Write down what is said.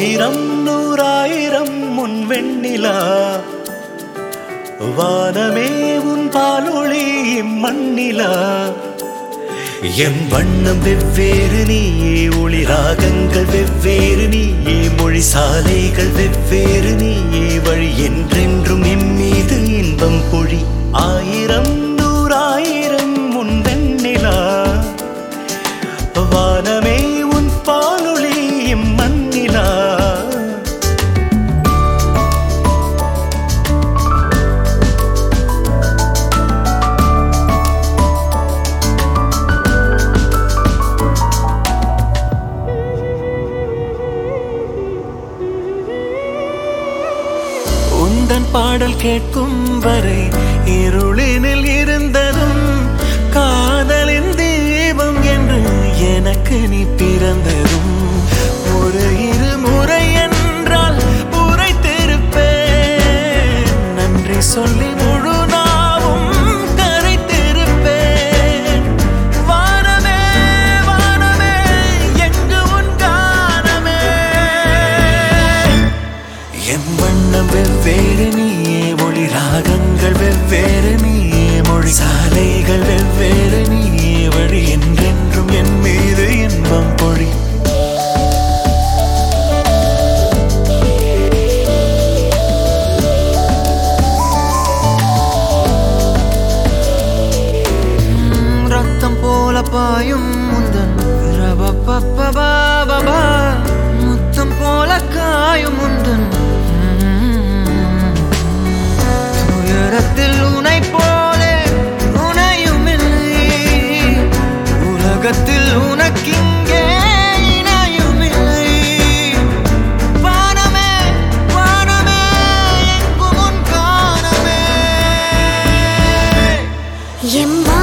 ஆயிரம் நூறாயிரம் முன் வெண்ணிலா வானமே உன் பாலொளி மண்ணிலா எம் வண்ணம் வெவ்வேறு நீயே ஒளி ராகங்கள் வெவ்வேறு நீயே மொழி சாலைகள் வெவ்வேறு நீயே வழி என்றென்றும் எம் மீது இன்பம் பொழி ஆயிரம் நூறாயிரம் முன் வெண்ணிலா வானமே உன் பாலொளி மண்ணிலா உந்தன் பாடல் கேட்கும் வரை இருளினில் இருந்ததும் காதலின் தீபம் என்று எனக்கு நீ பிறந்ததும் ஒரு இருமுறை என்றால் உரைத்திருப்பேன் நன்றி சொல்லி முழு நாவும் கரைத்திருப்பேன் வானமே வானமே எங்கு உன் காணமே என் வண்ணம் வெவ்வேறு நீயே மொழி ராகங்கள் வெவ்வேறு நீயே மொழி சாலைகள் வெவ்வேறு நீயே வழி என்றென்றும் என் மீது இன்பம் பொழி ம், ரத்தம் போல பாயும் முந்தன் ரபபபபாபபா. முத்தம் போல காயும் முந்தன் ம், துயரத்தில் உனை போலே உனையும் இல்லை உலகத்தில் உனக்கிங்கே இணையும் இல்லை வானமே வானமே எங்கும் உன் காணமே எம்மா